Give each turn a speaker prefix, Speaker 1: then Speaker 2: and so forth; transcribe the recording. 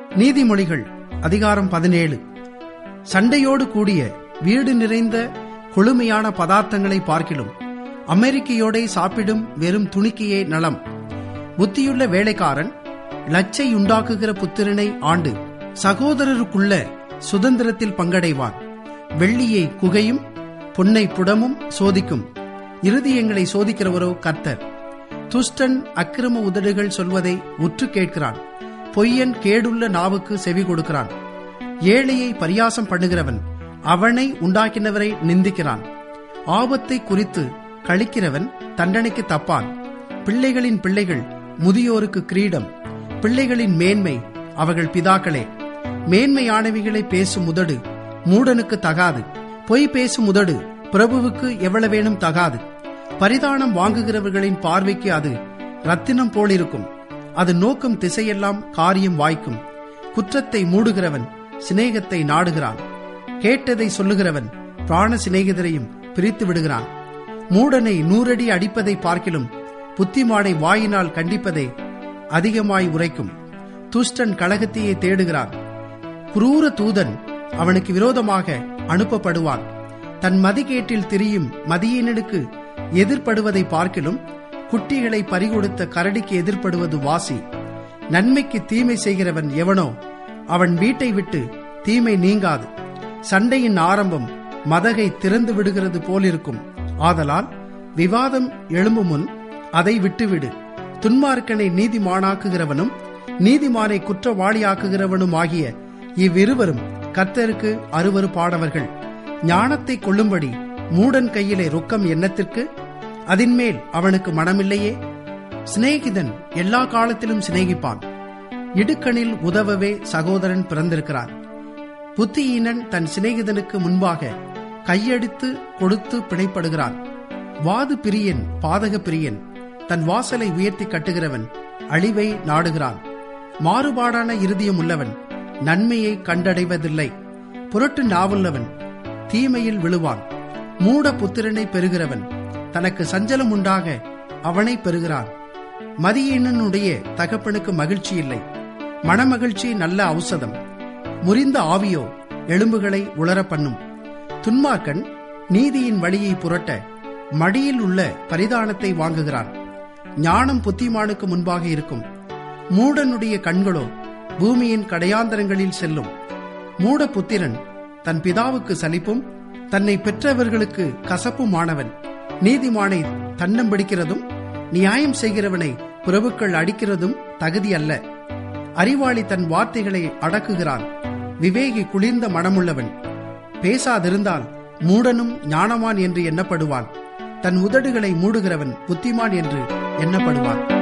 Speaker 1: நீதிமொழிகள் அதிகாரம் பதினேழு சண்டையோடு கூடிய வீடு நிறைந்த கொழுமையான பதார்த்தங்களை பார்க்கிலும் அமெரிக்கையோடே சாப்பிடும் வெறும் துணிக்கையே நலம் புத்தியுள்ள வேலைக்காரன் லச்சை உண்டாக்குகிற புத்திரனை ஆண்டு சகோதரருக்குள்ள சுதந்திரத்தில் பங்கடைவான் வெள்ளியை குகையும் பொன்னை புடமும் சோதிக்கும் இருதயங்களை சோதிக்கிறவரோ கர்த்தர் துஷ்டன் அக்கிரம உதடுகள் சொல்வதை உற்று கேட்கிறான் பொய்யன் கேடுள்ள நாவுக்கு செவி கொடுக்கிறான் ஏழையை பரியாசம் பண்ணுகிறவன் அவனை உண்டாக்கினவரை நிந்திக்கிறான் ஆபத்தை குறித்து கழிக்கிறவன் தண்டனைக்கு தப்பான் பிள்ளைகளின் பிள்ளைகள் முதியோருக்கு கிரீடம் பிள்ளைகளின் மேன்மை அவர்கள் பிதாக்களே மேன்மையானவைகளை பேசும் உதடு மூடனுக்கு தகாது பொய் பேசும் உதடு பிரபுவுக்கு எவ்வளவேனும் தகாது பரிதானம் வாங்குகிறவர்களின் பார்வைக்கு அது ரத்தினம் போலிருக்கும் அது நோக்கும் திசையெல்லாம் காரியம் வாய்க்கும் குற்றத்தை மூடுகிறவன் சிநேகத்தை நாடுகிறான் கேட்டதை சொல்லுகிறவன் பிராண சிநேகிதரையும் பிரித்து விடுகிறான் மூடனை நூறடி அடிப்பதை பார்க்கிலும் புத்திமானை வாயினால் கண்டிப்பதை அதிகமாய் உரைக்கும் துஷ்டன் கழகத்தையே தேடுகிறான் குரூர தூதன் அவனுக்கு விரோதமாக அனுப்பப்படுவான் தன் மதிகேட்டில் திரியும் மதியீனனுக்கு எதிர்ப்படுவதை பார்க்கிலும் குட்டிகளை பறிகொடுத்த கரடிக்கு எதிர்ப்படுவது வாசி நன்மைக்கு தீமை செய்கிறவன் எவனோ அவன் வீட்டை விட்டு தீமை நீங்காது சண்டையின் ஆரம்பம் மதகை திறந்து விடுகிறது போலிருக்கும் ஆதலால் விவாதம் எழும்பும் முன் அதை விட்டுவிடு துன்மார்க்கனை நீதிமானாக்குகிறவனும் நீதிமானை குற்றவாளியாக்குகிறவனும் ஆகிய இவ்விருவரும் கர்த்தருக்கு அருவருப்பானவர்கள் ஞானத்தை கொள்ளும்படி மூடன் கையிலே ரொக்கம் எண்ணத்திற்கு அதின்மேல் அவனுக்கு மனமில்லையே சிநேகிதன் எல்லா காலத்திலும் சிநேகிப்பான் இடுக்கணில் உதவவே சகோதரன் பிறந்திருக்கிறான் புத்தியீனன் தன் சிநேகிதனுக்கு முன்பாக கையெடுத்து கொடுத்து பிணைப்படுகிறான் வாது பிரியன் பாதக பிரியன் தன் வாசலை உயர்த்தி கட்டுகிறவன் அழிவை நாடுகிறான் மாறுபாடான இருதயம் உள்ளவன் நன்மையை கண்டடைவதில்லை புரட்டு நாவுள்ளவன் தீமையில் விழுவான் மூட புத்திரனை பெறுகிறவன் தனக்கு சஞ்சலம் உண்டாக அவனை பெறுகிறான் மதியீனனுடைய தகப்பனுக்கு மகிழ்ச்சி இல்லை மனமகிழ்ச்சி நல்ல ஔஷதம் முறிந்த ஆவியோ எலும்புகளை உளர பண்ணும் துன்மார்க்கன் நீதியின் வழியை புரட்ட மடியில் உள்ள பரிதானத்தை வாங்குகிறான் ஞானம் புத்திமானுக்கு முன்பாக இருக்கும் மூடனுடைய கண்களோ பூமியின் கடையாந்தரங்களில் செல்லும் மூட புத்திரன் தன் பிதாவுக்கு சலிப்பும் தன்னை பெற்றவர்களுக்கு கசப்புமானவன் நீதிமானை தன்னம் பிடிக்கிறதும் நியாயம் செய்கிறவனை பிரபுக்கள் அடிக்கிறதும் தகுதி அல்ல அறிவாளி தன் வார்த்தைகளை அடக்குகிறான் விவேகி குளிர்ந்த மனமுள்ளவன் பேசாதிருந்தால் மூடனும் ஞானவான் என்று எண்ணப்படுவான் தன் உதடுகளை மூடுகிறவன் புத்திமான் என்று எண்ணப்படுவான்